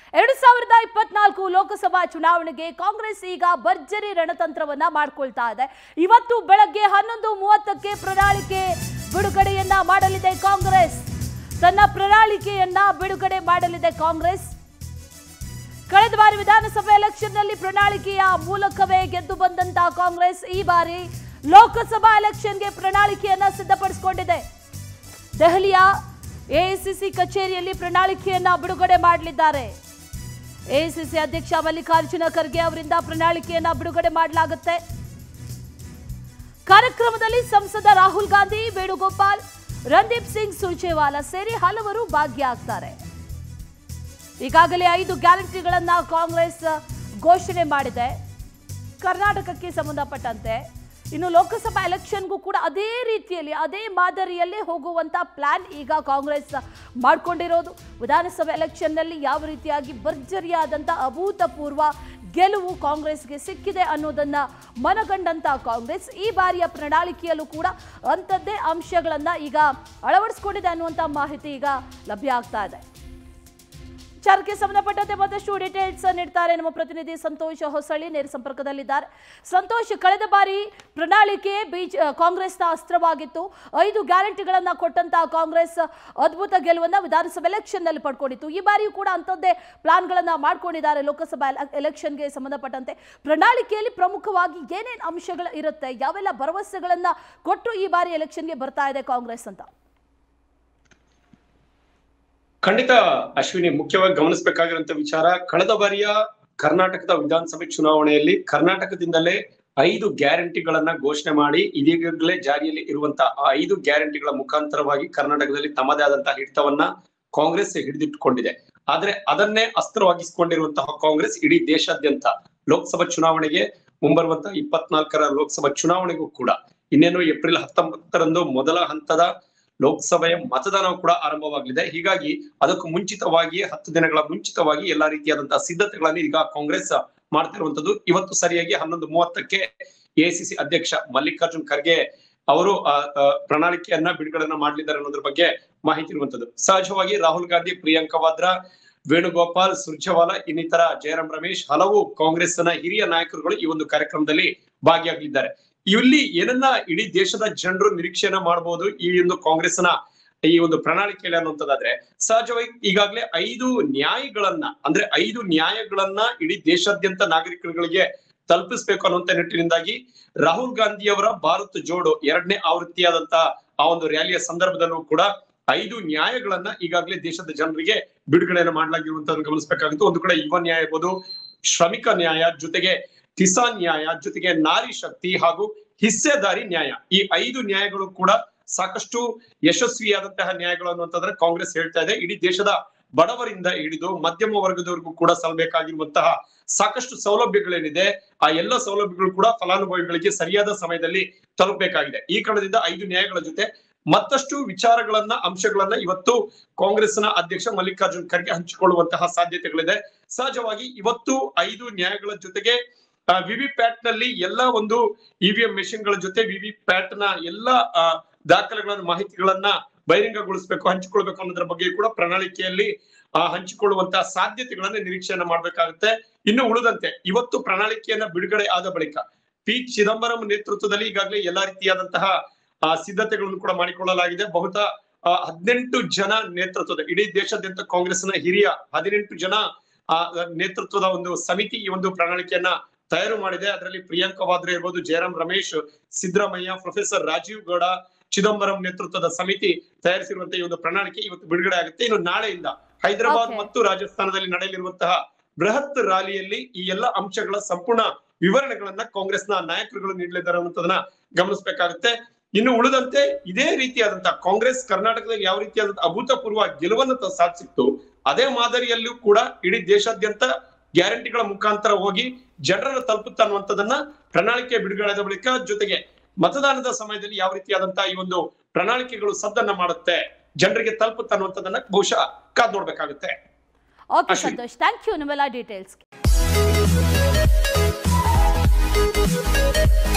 ಎರಡು ಸಾವಿರದ ಇಪ್ಪತ್ನಾಲ್ಕು ಲೋಕಸಭಾ ಚುನಾವಣೆಗೆ ಕಾಂಗ್ರೆಸ್ ಈಗ ಭರ್ಜರಿ ರಣತಂತ್ರವನ್ನ ಮಾಡ್ಕೊಳ್ತಾ ಇದೆ ಇವತ್ತು ಬೆಳಗ್ಗೆ ಹನ್ನೊಂದು ಮೂವತ್ತಕ್ಕೆ ಪ್ರಣಾಳಿಕೆ ಬಿಡುಗಡೆಯನ್ನ ಮಾಡಲಿದೆ ಕಾಂಗ್ರೆಸ್ ತನ್ನ ಪ್ರಣಾಳಿಕೆಯನ್ನ ಬಿಡುಗಡೆ ಮಾಡಲಿದೆ ಕಾಂಗ್ರೆಸ್ ಕಳೆದ ಬಾರಿ ವಿಧಾನಸಭೆ ಎಲೆಕ್ಷನ್ನಲ್ಲಿ ಪ್ರಣಾಳಿಕೆಯ ಮೂಲಕವೇ ಗೆದ್ದು ಬಂದಂತ ಕಾಂಗ್ರೆಸ್ ಈ ಬಾರಿ ಲೋಕಸಭಾ ಎಲೆಕ್ಷನ್ಗೆ ಪ್ರಣಾಳಿಕೆಯನ್ನ ಸಿದ್ಧಪಡಿಸಿಕೊಂಡಿದೆ ದೆಹಲಿಯ ಎಐಸಿಸಿ ಕಚೇರಿಯಲ್ಲಿ ಪ್ರಣಾಳಿಕೆಯನ್ನ ಬಿಡುಗಡೆ ಮಾಡಲಿದ್ದಾರೆ ಎಐಸಿಸಿ ಅಧ್ಯಕ್ಷ ಮಲ್ಲಿಕಾರ್ಜುನ ಖರ್ಗೆ ಅವರಿಂದ ಪ್ರಣಾಳಿಕೆಯನ್ನ ಬಿಡುಗಡೆ ಮಾಡಲಾಗುತ್ತೆ ಕಾರ್ಯಕ್ರಮದಲ್ಲಿ ಸಂಸದ ರಾಹುಲ್ ಗಾಂಧಿ ವೇಣುಗೋಪಾಲ್ ರಣದೀಪ್ ಸಿಂಗ್ ಸುರ್ಜೇವಾಲಾ ಸೇರಿ ಹಲವರು ಭಾಗಿಯಾಗ್ತಾರೆ ಈಗಾಗಲೇ ಐದು ಗ್ಯಾರಂಟಿಗಳನ್ನ ಕಾಂಗ್ರೆಸ್ ಘೋಷಣೆ ಮಾಡಿದೆ ಕರ್ನಾಟಕಕ್ಕೆ ಸಂಬಂಧಪಟ್ಟಂತೆ ಇನ್ನು ಲೋಕಸಭಾ ಎಲೆಕ್ಷನ್ಗೂ ಕೂಡ ಅದೇ ರೀತಿಯಲ್ಲಿ ಅದೇ ಮಾದರಿಯಲ್ಲೇ ಹೋಗುವಂತ ಪ್ಲಾನ್ ಈಗ ಕಾಂಗ್ರೆಸ್ ಮಾಡಿಕೊಂಡಿರೋದು ವಿಧಾನಸಭೆ ಎಲೆಕ್ಷನ್ನಲ್ಲಿ ಯಾವ ರೀತಿಯಾಗಿ ಭರ್ಜರಿಯಾದಂಥ ಅಭೂತಪೂರ್ವ ಗೆಲುವು ಕಾಂಗ್ರೆಸ್ಗೆ ಸಿಕ್ಕಿದೆ ಅನ್ನೋದನ್ನ ಮನಗಂಡಂತ ಕಾಂಗ್ರೆಸ್ ಈ ಬಾರಿಯ ಪ್ರಣಾಳಿಕೆಯಲ್ಲೂ ಕೂಡ ಅಂಥದ್ದೇ ಅಂಶಗಳನ್ನ ಈಗ ಅಳವಡಿಸ್ಕೊಂಡಿದೆ ಅನ್ನುವಂಥ ಮಾಹಿತಿ ಈಗ ಲಭ್ಯ ಆಗ್ತಾ ಇದೆ ವಿಚಾರಕ್ಕೆ ಸಂಬಂಧಪಟ್ಟಂತೆ ಮತ್ತಷ್ಟು ಡೀಟೇಲ್ಸ್ ನೀಡ್ತಾರೆ ನಮ್ಮ ಪ್ರತಿನಿಧಿ ಸಂತೋಷ್ ಹೊಸಳ್ಳಿ ನೇರ ಸಂಪರ್ಕದಲ್ಲಿದ್ದಾರೆ ಸಂತೋಷ್ ಕಳೆದ ಬಾರಿ ಪ್ರಣಾಳಿಕೆ ಬಿಜ್ ಕಾಂಗ್ರೆಸ್ನ ಅಸ್ತ್ರವಾಗಿತ್ತು ಐದು ಗ್ಯಾರಂಟಿಗಳನ್ನ ಕೊಟ್ಟಂತಹ ಕಾಂಗ್ರೆಸ್ ಅದ್ಭುತ ಗೆಲುವನ್ನ ವಿಧಾನಸಭೆ ಎಲೆಕ್ಷನ್ ನಲ್ಲಿ ಪಡ್ಕೊಂಡಿತ್ತು ಈ ಬಾರಿಯೂ ಕೂಡ ಅಂಥದ್ದೇ ಪ್ಲಾನ್ಗಳನ್ನ ಮಾಡ್ಕೊಂಡಿದ್ದಾರೆ ಲೋಕಸಭಾ ಎಲ- ಎಲೆಕ್ಷನ್ಗೆ ಸಂಬಂಧಪಟ್ಟಂತೆ ಪ್ರಣಾಳಿಕೆಯಲ್ಲಿ ಪ್ರಮುಖವಾಗಿ ಏನೇನು ಅಂಶಗಳು ಇರುತ್ತೆ ಯಾವೆಲ್ಲ ಭರವಸೆಗಳನ್ನ ಕೊಟ್ಟು ಈ ಬಾರಿ ಎಲೆಕ್ಷನ್ಗೆ ಬರ್ತಾ ಇದೆ ಕಾಂಗ್ರೆಸ್ ಅಂತ ಖಂಡಿತ ಅಶ್ವಿನಿ ಮುಖ್ಯವಾಗಿ ಗಮನಿಸಬೇಕಾಗಿರುವಂತ ವಿಚಾರ ಕಳೆದ ಬಾರಿಯ ಕರ್ನಾಟಕದ ವಿಧಾನಸಭೆ ಚುನಾವಣೆಯಲ್ಲಿ ಕರ್ನಾಟಕದಿಂದಲೇ ಐದು ಗ್ಯಾರಂಟಿಗಳನ್ನ ಘೋಷಣೆ ಮಾಡಿ ಇದೀಗಲೇ ಜಾರಿಯಲ್ಲಿ ಇರುವಂತಹ ಆ ಐದು ಗ್ಯಾರಂಟಿಗಳ ಮುಖಾಂತರವಾಗಿ ಕರ್ನಾಟಕದಲ್ಲಿ ತಮ್ಮದೇ ಆದಂತಹ ಹಿಡಿತವನ್ನ ಕಾಂಗ್ರೆಸ್ ಹಿಡಿದಿಟ್ಟುಕೊಂಡಿದೆ ಆದ್ರೆ ಅದನ್ನೇ ಅಸ್ತ್ರವಾಗಿಸಿಕೊಂಡಿರುವಂತಹ ಕಾಂಗ್ರೆಸ್ ಇಡೀ ದೇಶಾದ್ಯಂತ ಲೋಕಸಭಾ ಚುನಾವಣೆಗೆ ಮುಂಬರುವಂತಹ ಇಪ್ಪತ್ನಾಲ್ಕರ ಲೋಕಸಭಾ ಚುನಾವಣೆಗೂ ಕೂಡ ಇನ್ನೇನು ಏಪ್ರಿಲ್ ಹತ್ತೊಂಬತ್ತರಂದು ಮೊದಲ ಹಂತದ ಲೋಕಸಭೆಯ ಮತದಾನವು ಕೂಡ ಆರಂಭವಾಗಲಿದೆ ಹೀಗಾಗಿ ಅದಕ್ಕೂ ಮುಂಚಿತವಾಗಿ ಹತ್ತು ದಿನಗಳ ಮುಂಚಿತವಾಗಿ ಎಲ್ಲಾ ರೀತಿಯಾದಂತಹ ಸಿದ್ಧತೆಗಳನ್ನು ಈಗ ಕಾಂಗ್ರೆಸ್ ಮಾಡ್ತಿರುವಂತದ್ದು ಇವತ್ತು ಸರಿಯಾಗಿ ಹನ್ನೊಂದು ಮೂವತ್ತಕ್ಕೆ ಎಐಸಿಸಿ ಅಧ್ಯಕ್ಷ ಮಲ್ಲಿಕಾರ್ಜುನ್ ಖರ್ಗೆ ಅವರು ಆ, ಆ, ಪ್ರಣಾಳಿಕೆಯನ್ನ ಬಿಡುಗಡೆಯನ್ನ ಮಾಡಲಿದ್ದಾರೆ ಅನ್ನೋದ್ರ ಬಗ್ಗೆ ಮಾಹಿತಿ ಇರುವಂತದ್ದು ಸಹಜವಾಗಿ ರಾಹುಲ್ ಗಾಂಧಿ ಪ್ರಿಯಾಂಕಾ ವಾದ್ರಾ ವೇಣುಗೋಪಾಲ್ ಸುರ್ಜೇವಾಲಾ ಇನ್ನಿತರ ಜಯರಾಮ್ ರಮೇಶ್ ಹಲವು ಕಾಂಗ್ರೆಸ್ನ ಹಿರಿಯ ನಾಯಕರುಗಳು ಈ ಒಂದು ಕಾರ್ಯಕ್ರಮದಲ್ಲಿ ಭಾಗಿಯಾಗಲಿದ್ದಾರೆ ಇಲ್ಲಿ ಏನನ್ನ ಇಡೀ ದೇಶದ ಜನರು ನಿರೀಕ್ಷೆಯನ್ನ ಮಾಡಬಹುದು ಈ ಒಂದು ಕಾಂಗ್ರೆಸ್ನ ಈ ಒಂದು ಪ್ರಣಾಳಿಕೆಯಲ್ಲಿ ಅನ್ನುವಂಥದ್ದಾದ್ರೆ ಸಹಜವಾಗಿ ಈಗಾಗಲೇ ಐದು ನ್ಯಾಯಗಳನ್ನ ಅಂದ್ರೆ ಐದು ನ್ಯಾಯಗಳನ್ನ ಇಡೀ ದೇಶಾದ್ಯಂತ ನಾಗರಿಕರುಗಳಿಗೆ ತಲುಪಿಸ್ಬೇಕು ಅನ್ನುವಂತ ನಿಟ್ಟಿನಿಂದಾಗಿ ರಾಹುಲ್ ಗಾಂಧಿ ಅವರ ಭಾರತ್ ಜೋಡೋ ಎರಡನೇ ಆವೃತ್ತಿಯಾದಂತ ಆ ಒಂದು ರ್ಯಾಲಿಯ ಸಂದರ್ಭದಲ್ಲೂ ಕೂಡ ಐದು ನ್ಯಾಯಗಳನ್ನ ಈಗಾಗಲೇ ದೇಶದ ಜನರಿಗೆ ಬಿಡುಗಡೆಯನ್ನು ಮಾಡಲಾಗಿರುವಂತದ್ದು ಗಮನಿಸಬೇಕಾಗುತ್ತೆ ಒಂದು ಕಡೆ ಯುವ ನ್ಯಾಯ ಇರ್ಬೋದು ಶ್ರಮಿಕ ನ್ಯಾಯ ಜೊತೆಗೆ ಕಿಸಾನ್ ನ್ಯಾಯ ಜೊತೆಗೆ ನಾರಿ ಶಕ್ತಿ ಹಾಗೂ ಹಿಸ್ಸೆದಾರಿ ನ್ಯಾಯ ಈ ಐದು ನ್ಯಾಯಗಳು ಕೂಡ ಸಾಕಷ್ಟು ಯಶಸ್ವಿಯಾದಂತಹ ನ್ಯಾಯಗಳು ಅನ್ನುವಂತಂದ್ರೆ ಕಾಂಗ್ರೆಸ್ ಹೇಳ್ತಾ ಇದೆ ಇಡೀ ದೇಶದ ಬಡವರಿಂದ ಹಿಡಿದು ಮಧ್ಯಮ ವರ್ಗದವರೆಗೂ ಕೂಡ ಸಲ್ಲಬೇಕಾಗಿರುವಂತಹ ಸಾಕಷ್ಟು ಸೌಲಭ್ಯಗಳೇನಿದೆ ಆ ಎಲ್ಲ ಸೌಲಭ್ಯಗಳು ಕೂಡ ಫಲಾನುಭವಿಗಳಿಗೆ ಸರಿಯಾದ ಸಮಯದಲ್ಲಿ ತಲುಪಬೇಕಾಗಿದೆ ಈ ಕಾರಣದಿಂದ ಐದು ನ್ಯಾಯಗಳ ಜೊತೆ ಮತ್ತಷ್ಟು ವಿಚಾರಗಳನ್ನ ಅಂಶಗಳನ್ನ ಇವತ್ತು ಕಾಂಗ್ರೆಸ್ನ ಅಧ್ಯಕ್ಷ ಮಲ್ಲಿಕಾರ್ಜುನ್ ಖರ್ಗೆ ಹಂಚಿಕೊಳ್ಳುವಂತಹ ಸಾಧ್ಯತೆಗಳಿದೆ ಸಹಜವಾಗಿ ಇವತ್ತು ಐದು ನ್ಯಾಯಗಳ ಜೊತೆಗೆ ವಿವಿ ಪ್ಯಾಟ್ ನಲ್ಲಿ ಎಲ್ಲ ಒಂದು ಇವಿಎಂ ಮೆಷಿನ್ ಗಳ ಜೊತೆ ವಿವಿ ಪ್ಯಾಟ್ ನ ಎಲ್ಲ ಆ, ದಾಖಲೆಗಳನ್ನ ಮಾಹಿತಿಗಳನ್ನ ಬಹಿರಂಗಗೊಳಿಸಬೇಕು ಹಂಚಿಕೊಳ್ಬೇಕು ಅನ್ನೋದ್ರ ಬಗ್ಗೆ ಕೂಡ ಪ್ರಣಾಳಿಕೆಯಲ್ಲಿ ಆ, ಹಂಚಿಕೊಳ್ಳುವಂತಹ ಸಾಧ್ಯತೆಗಳನ್ನ ನಿರೀಕ್ಷೆಯನ್ನ ಮಾಡ್ಬೇಕಾಗುತ್ತೆ ಇನ್ನು ಉಳಿದಂತೆ ಇವತ್ತು ಪ್ರಣಾಳಿಕೆಯನ್ನ ಬಿಡುಗಡೆ ಆದ ಬಳಿಕ ಪಿ ಚಿದಂಬರಂ ನೇತೃತ್ವದಲ್ಲಿ ಈಗಾಗಲೇ ಎಲ್ಲಾ ರೀತಿಯಾದಂತಹ ಆ, ಸಿದ್ಧತೆಗಳನ್ನು ಕೂಡ ಮಾಡಿಕೊಳ್ಳಲಾಗಿದೆ ಬಹುತಃ ಆ, ಹದಿನೆಂಟು ಜನ ನೇತೃತ್ವದ ಇಡೀ ದೇಶಾದ್ಯಂತ ಕಾಂಗ್ರೆಸ್ನ ಹಿರಿಯ ಹದಿನೆಂಟು ಜನ ಆ ನೇತೃತ್ವದ ಒಂದು ಸಮಿತಿ ಈ ಒಂದು ಪ್ರಣಾಳಿಕೆಯನ್ನ ತಯಾರು ಮಾಡಿದೆ ಅದರಲ್ಲಿ ಪ್ರಿಯಾಂಕಾ ವಾದ್ರಾ ಇರ್ಬೋದು ಜಯರಾಮ್ ರಮೇಶ್ ಸಿದ್ದರಾಮಯ್ಯ ಪ್ರೊಫೆಸರ್ ರಾಜೀವ್ ಗೌಡ ಚಿದಂಬರಂ ನೇತೃತ್ವದ ಸಮಿತಿ ತಯಾರಿಸಿರುವಂತಹ ಈ ಒಂದು ಪ್ರಣಾಳಿಕೆ ಇವತ್ತು ಬಿಡುಗಡೆ ಆಗುತ್ತೆ ಇನ್ನು ನಾಳೆಯಿಂದ ಹೈದರಾಬಾದ್ Okay. ಮತ್ತು ರಾಜಸ್ಥಾನದಲ್ಲಿ ನಡೆಯಲಿರುವಂತಹ ಬೃಹತ್ ರ್ಯಾಲಿಯಲ್ಲಿ ಈ ಎಲ್ಲ ಅಂಶಗಳ ಸಂಪೂರ್ಣ ವಿವರಣೆಗಳನ್ನ ಕಾಂಗ್ರೆಸ್ನ ನಾಯಕರುಗಳು ನೀಡಲಿದ್ದಾರೆ ಅನ್ನೋದನ್ನ ಗಮನಿಸಬೇಕಾಗುತ್ತೆ ಇನ್ನು ಉಳಿದಂತೆ ಇದೇ ರೀತಿಯಾದಂತಹ ಕಾಂಗ್ರೆಸ್ ಕರ್ನಾಟಕದಲ್ಲಿ ಯಾವ ರೀತಿಯಾದಂತಹ ಅಭೂತಪೂರ್ವ ಗೆಲುವನ್ನು ತ- ಸಾಧಿಸಿತ್ತು ಅದೇ ಮಾದರಿಯಲ್ಲೂ ಕೂಡ ಇಡೀ ದೇಶಾದ್ಯಂತ ಗ್ಯಾರಂಟಿಗಳ ಮುಖಾಂತರ ಹೋಗಿ ಜನರನ್ನು ತಲುಪುತ್ತ ಅನ್ನುವಂಥದ್ದನ್ನ ಪ್ರಣಾಳಿಕೆ ಬಿಡುಗಡೆಯಾದ ಬಳಿಕ ಜೊತೆಗೆ ಮತದಾನದ ಸಮಯದಲ್ಲಿ ಯಾವ ರೀತಿಯಾದಂತಹ ಈ ಒಂದು ಪ್ರಣಾಳಿಕೆಗಳು ಸದ್ದನ್ನ ಮಾಡುತ್ತೆ ಜನರಿಗೆ ತಲುಪುತ್ತ ಅನ್ನುವಂಥದ್ದನ್ನ ಬಹುಶಃ ಕಾದ್ ನೋಡ್ಬೇಕಾಗುತ್ತೆ okay Ashwini. Santhosh thank you ನಿಮ್ಮೆಲ್ಲ ಡೀಟೇಲ್ಸ್